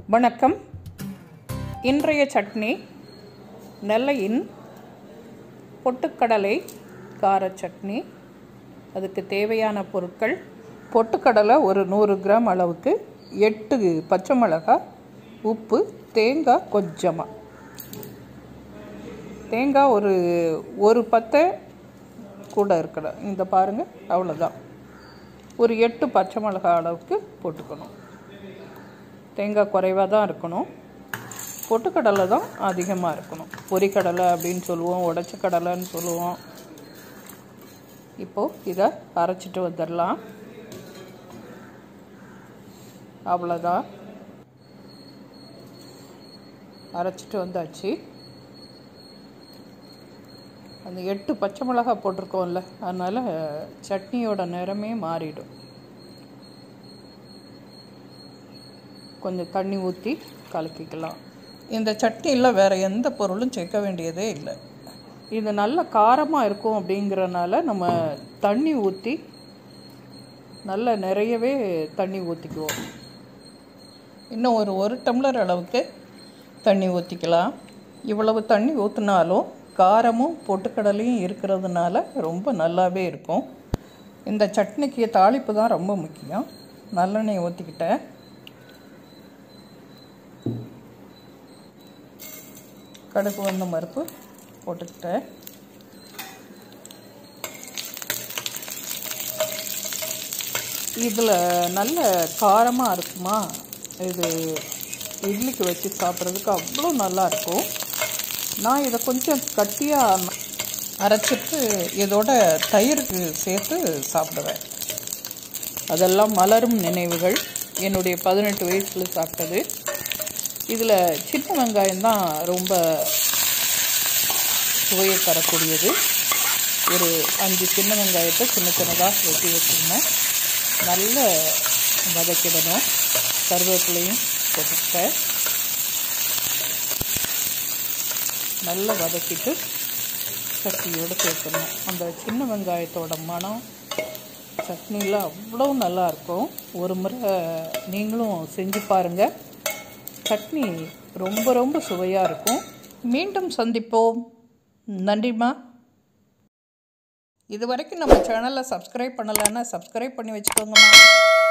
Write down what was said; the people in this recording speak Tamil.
வணக்கம் இன்றைய சட்னி நெல்லையின் பொட்டுக்கடலை கார சட்னி அதுக்கு தேவையான பொருட்கள் பொட்டுக்கடலை ஒரு நூறு கிராம் அளவுக்கு எட்டு பச்சை மிளகாய் உப்பு தேங்காய் கொஞ்சமாக தேங்காய் ஒரு ஒரு பத்தை கூட இருக்கணும் இந்த பாருங்கள் அவ்வளோதான் ஒரு எட்டு பச்சை மிளகாய் அளவுக்கு போட்டுக்கணும் தேங்காய் குறைவாக தான் இருக்கணும் பொட்டுக்கடலை தான் அதிகமாக இருக்கணும் பொரிக்கடலை அப்படின்னு சொல்லுவோம் உடச்ச கடலைன்னு சொல்லுவோம் இப்போது இதை அரைச்சிட்டு வந்துடலாம் அவ்வளோதான் அரைச்சிட்டு வந்தாச்சு அந்த எட்டு பச்சை மிளகாய் போட்டிருக்கோம்ல அதனால் சட்னியோட நிறமே மாறிடும் கொஞ்சம் தண்ணி ஊற்றி கலக்கிக்கலாம் இந்த சட்னியில் வேறு எந்த பொருளும் சேர்க்க வேண்டியதே இல்லை இது நல்ல காரமாக இருக்கும் அப்படிங்கிறனால நம்ம தண்ணி ஊற்றி நல்ல நிறையவே தண்ணி ஊற்றிக்குவோம் இன்னும் ஒரு ஒரு டம்ளர் அளவுக்கு தண்ணி ஊற்றிக்கலாம் இவ்வளவு தண்ணி ஊற்றினாலும் காரமும் பொட்டுக்கடலையும் இருக்கிறதுனால ரொம்ப நல்லாவே இருக்கும் இந்த சட்னிக்கு தாளிப்பு தான் ரொம்ப முக்கியம் நல்லெண்ணெய் ஊற்றிக்கிட்டேன் கடுகு வந்த மறுப்பு போட்டுக்கிட்டேன் இதில் நல்ல காரமாக இருக்குமா இது இட்லிக்கு வச்சு சாப்பிட்றதுக்கு அவ்வளோ நல்லா இருக்கும் நான் இதை கொஞ்சம் கட்டியாக அரைச்சிட்டு இதோட தயிருக்கு சேர்த்து சாப்பிடுவேன் அதெல்லாம் மலரும் நினைவுகள் என்னுடைய பதினெட்டு வயசில் சாப்பிட்டது இதில் சின்ன வெங்காயம் தான் ரொம்ப சுவையை தரக்கூடியது ஒரு அஞ்சு சின்ன வெங்காயத்தை சின்ன சின்னதாக வெட்டி வச்சுருந்தேன் நல்ல வதக்கிடணும் கருவேப்பிலையும் போட்டுக்கிட்டேன் நல்லா வதக்கிட்டு சட்னியோடு சேர்க்கணும் அந்த சின்ன வெங்காயத்தோட மனம் சட்னியில் அவ்வளோ நல்லாயிருக்கும் ஒரு முறை நீங்களும் செஞ்சு பாருங்கள் சட்னி ரொம்ப ரொம்ப சுவையாக இருக்கும் மீண்டும் சந்திப்போம் நன்றிம்மா இது வரைக்கும் நம்ம சேனலை சப்ஸ்கிரைப் பண்ணலைன்னா சப்ஸ்கிரைப் பண்ணி வச்சுக்கோங்கம்மா